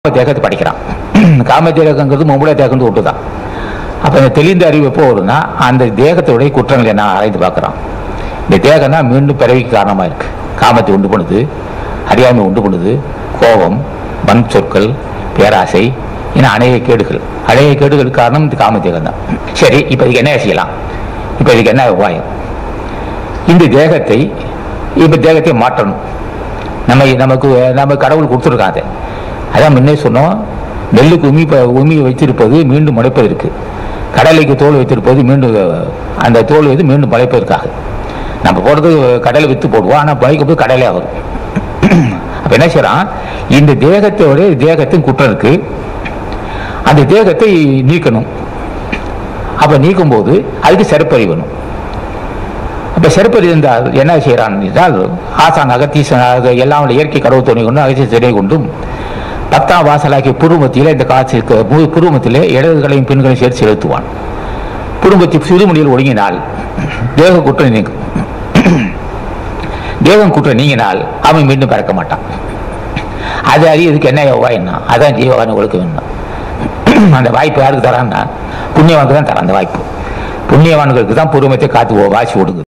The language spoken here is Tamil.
தேகத்தை படிக்கிறான் காம தேகங்கிறது மம்புள தேகம்னு ஒட்டு தான் அப்போ இந்த தெளிந்த அறிவு எப்போ வரும்னா அந்த தேகத்துடைய குற்றங்களை நான் ஆராய்ந்து பார்க்குறான் இந்த தேகம் தான் மீண்டும் பிறவிக்கு காரணமாக இருக்கு காமத்தை உண்டு பண்ணுது அறியாமை உண்டு பண்ணுது கோபம் வன் சொற்கள் பேராசை இன்னும் அநேக கேடுகள் அநேக கேடுகளுக்கு காரணம் இந்த காம தேகம் தான் சரி இப்போ இதுக்கு என்ன செய்யலாம் இப்போ இதுக்கு என்ன உபாயம் இந்த தேகத்தை இப்போ தேகத்தை மாற்றணும் நம்ம நமக்கு நம்ம கடவுள் கொடுத்துருக்காங்க அதான் முன்னே சொன்னோம் நெல்லுக்கு உமி ப- உமியை வைத்திருப்பது மீண்டும் முளைப்பதற்கு கடலைக்கு தோல் வைத்திருப்பது மீண்டும் அந்த தோல் வந்து மீண்டும் முளைப்பதற்காக நம்ம போடுறது கடலை வித்து போடுவோம் ஆனால் முளைக்கும் போது கடலே வரும் அப்போ என்ன செய்யறான் இந்த தேகத்தோட தேகத்தின் குற்றம் இருக்கு அந்த தேகத்தை நீக்கணும் அப்போ நீக்கும்போது அதுக்கு சிறப்பறி வேணும் அப்ப செருப்பதி இருந்தால் என்ன செய்கிறான் என்றால் ஆசான் அகத்தீசன் ஆக எல்லாம் உள்ள இயற்கை கடவுள் துணை கொண்டு அகத்திய திணை கொண்டும் பத்தாம் வாசலாகிய புருவத்திலே இந்த காட்சி புருவத்திலே இடதுகளையும் பெண்களையும் சேர்த்து செலுத்துவான் புருவத்தை சிறுமொழியில் ஒடுங்கினால் தேக குற்றம் நீங்கும் தேகம் குற்றம் நீங்கினால் அவன் மீண்டும் பிறக்க மாட்டான் அது அறியதுக்கு என்ன உபாயம்னா அதான் ஜீவகான ஒழுக்க வேணும் அந்த வாய்ப்பு யாருக்கு தரான்னா புண்ணியவானுக்கு தான் தரான் அந்த வாய்ப்பு புண்ணியவான்களுக்கு தான் பொறுமத்தை காத்து வாசி ஓடுங்க